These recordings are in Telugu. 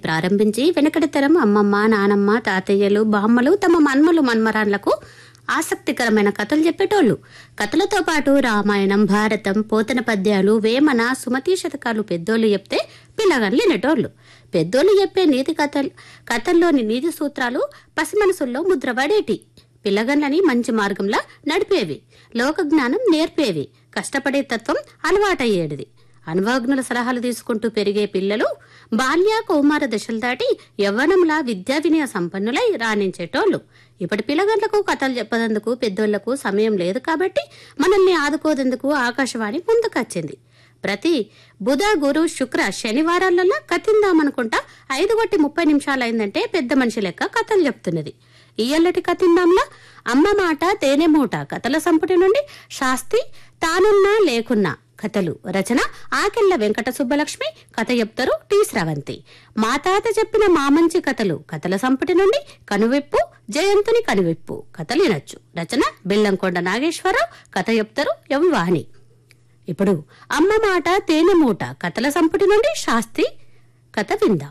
ప్రారంభించి వెనకటి తరం అమ్మమ్మ నానమ్మ తాతయ్యలు బామ్మలు తమ మన్మలు మన్మరాన్లకు ఆసక్తికరమైన కథలు చెప్పేటోళ్ళు కథలతో పాటు రామాయణం భారతం పోతన పద్యాలు వేమన సుమతి శతకాలు పెద్దోళ్ళు చెప్తే పిల్లగాళ్ళు వినేటోళ్ళు పెద్దోళ్ళు చెప్పే నీతి కథలు కథల్లోని నీతి సూత్రాలు పసిమనసుల్లో ముద్రపడేటి పిల్లగన్లని మంచి మార్గంలో నడిపేవి లోక జ్ఞానం నేర్పేవి కష్టపడే తత్వం అలవాటయ్యేటిది అనుభవజ్ఞుల సలహాలు తీసుకుంటూ పెరిగే పిల్లలు బాల్య కౌమార దశలు దాటి యవ్వనంలా విద్యా వినయ సంపన్నులై రాణించేటోళ్ళు ఇప్పటి పిల్లగండ్లకు కథలు చెప్పదందుకు పెద్దోళ్లకు సమయం లేదు కాబట్టి మనల్ని ఆదుకోదందుకు ఆకాశవాణి ముందుకొచ్చింది ప్రతి బుధ గురు శుక్ర శనివారాలలో కథిందామనుకుంటా ఐదు గొట్టి ముప్పై నిమిషాలైందంటే పెద్ద మనిషి లెక్క కథలు చెప్తున్నది ఇయ్యల్లటి కథిందాంలా అమ్మ మాట తేనె మూట కథల సంపుటి నుండి శాస్తి తానున్నా లేకున్నా కథలు రచన ఆకెళ్ల వెంకట సుబ్బలక్ష్మి కథ చెప్తారు టి స్రవంతి మా తాత చెప్పిన మా మంచి కథలు కథల సంపుటి నుండి కనువిప్పు జయంతుని కనువిప్పు కథలు వినొచ్చు రచన బెల్లంకొండ నాగేశ్వరరావు కథ చెప్తారు ఎం వాణి ఇప్పుడు అమ్మ మాట తేనె మూట కథల సంపుటి నుండి శాస్తి కథ విందాం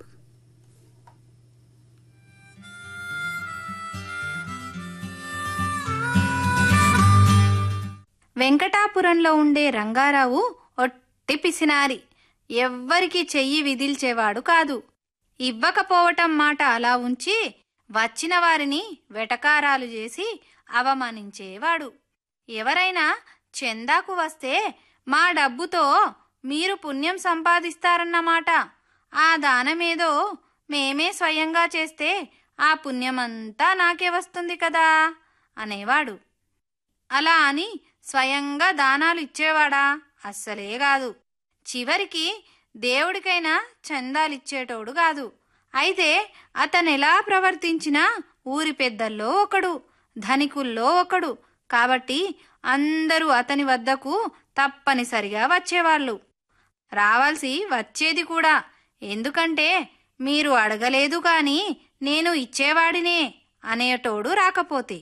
వెంకటాపురంలో ఉండే రంగారావు ఒట్టి పిసినారి ఎవ్వరికి చెయ్యి విదిల్చేవాడు కాదు ఇవ్వకపోవటం మాట అలా ఉంచి వచ్చిన వారిని వెటకారాలు చేసి అవమానించేవాడు ఎవరైనా చందాకు వస్తే మా డబ్బుతో మీరు పుణ్యం సంపాదిస్తారన్నమాట ఆ దానమేదో మేమే స్వయంగా చేస్తే ఆ పుణ్యమంతా నాకే వస్తుంది కదా అనేవాడు అలా అని స్వయంగా దానాలు ఇచ్చేవాడా అస్సలే కాదు చివరికి దేవుడికైనా చందాలిచ్చేటోడు కాదు అయితే అతనెలా ప్రవర్తించినా ఊరి పెద్దల్లో ఒకడు ధనికుల్లో ఒకడు కాబట్టి అందరూ అతని వద్దకు తప్పనిసరిగా వచ్చేవాళ్ళు రావాల్సి వచ్చేది కూడా ఎందుకంటే మీరు అడగలేదు కాని నేను ఇచ్చేవాడినే అనేటోడు రాకపోతే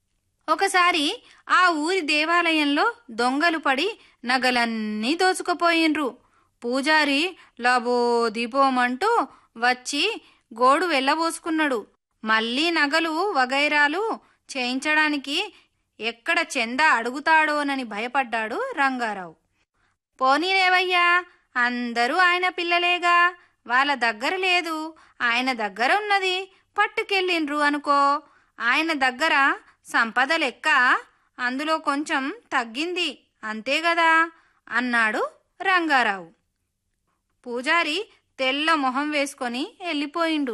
ఒకసారి ఆ ఊరి దేవాలయంలో దొంగలు పడి నగలన్నీ దోచుకుపోయిండ్రు పూజారి లబో దీపోమంటూ వచ్చి గోడు వెళ్ళబోసుకున్నాడు మళ్ళీ నగలు వగైరాలు చేయించడానికి ఎక్కడ చెంద అడుగుతాడోనని భయపడ్డాడు రంగారావు పోనీలేవయ్యా అందరూ ఆయన పిల్లలేగా వాళ్ళ దగ్గర లేదు ఆయన దగ్గర ఉన్నది పట్టుకెళ్ళిండ్రు అనుకో ఆయన దగ్గర సంపద లెక్క అందులో కొంచెం తగ్గింది అంతే గదా అన్నాడు రంగారావు పూజారి తెల్ల మొహం వేసుకొని వెళ్ళిపోయిండు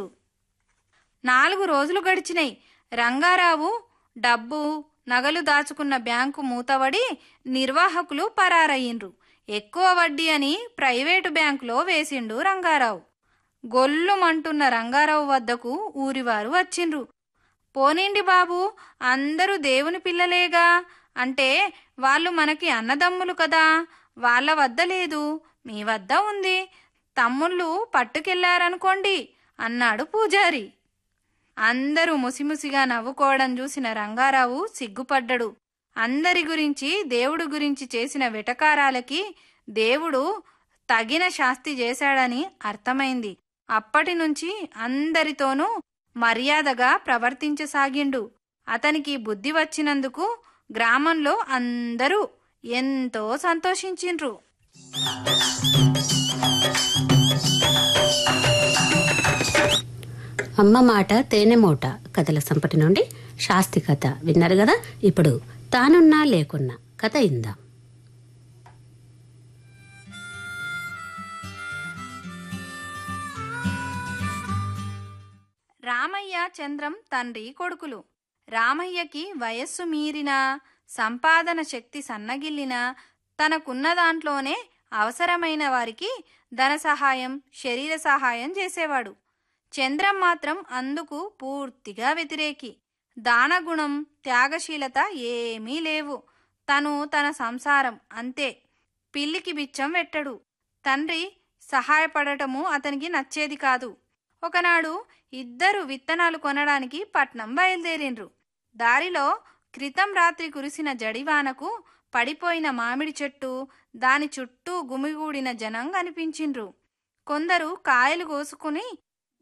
నాలుగు రోజులు గడిచినాయి రంగారావు డబ్బు నగలు దాచుకున్న బ్యాంకు మూతవడి నిర్వాహకులు పరారయ్యిండ్రు ఎక్కువ వడ్డీ అని ప్రైవేటు బ్యాంకులో వేసిండు రంగారావు గొల్లుమంటున్న రంగారావు వద్దకు ఊరివారు వచ్చిండ్రు పోనీండి బాబు అందరూ దేవుని పిల్లలేగా అంటే వాళ్ళు మనకి అన్నదమ్ములు కదా వాళ్ళ వద్ద లేదు మీ వద్ద ఉంది తమ్ముళ్ళు పట్టుకెళ్లారనుకోండి అన్నాడు పూజారి అందరూ ముసిముసిగా నవ్వుకోవడం చూసిన రంగారావు సిగ్గుపడ్డడు అందరి గురించి దేవుడు గురించి చేసిన వెటకారాలకి దేవుడు తగిన శాస్తి చేశాడని అర్థమైంది అప్పటి నుంచి అందరితోనూ మర్యాదగా ప్రవర్తించసాగిండు అతనికి బుద్ధి వచ్చినందుకు గ్రామంలో అందరూ ఎంతో సంతోషించిండ్రు అమ్మ మాట తేనె మూట కథల సంపటి నుండి శాస్తి కథ విన్నారు కదా ఇప్పుడు తానున్నా లేకున్నా కథ ఇందాం రామయ్య చంద్రం తండ్రి కొడుకులు రామయ్యకి వయస్సు మీరిన సంపాదన శక్తి సన్నగిల్లిన తనకున్న దాంట్లోనే అవసరమైన వారికి ధన సహాయం శరీర సహాయం చేసేవాడు చంద్రం మాత్రం అందుకు పూర్తిగా వ్యతిరేకి దానగుణం త్యాగశీలత ఏమీ లేవు తను తన సంసారం అంతే పిల్లికి బిచ్చం పెట్టడు తండ్రి సహాయపడటము అతనికి నచ్చేది కాదు ఒకనాడు ఇద్దరు విత్తనాలు కొనడానికి పట్నం బయలుదేరిండ్రు దారిలో క్రితం రాత్రి కురిసిన జడివానకు పడిపోయిన మామిడి చెట్టు దాని చుట్టూ గుమిగూడిన జనం కనిపించిండ్రు కొందరు కాయలు కోసుకుని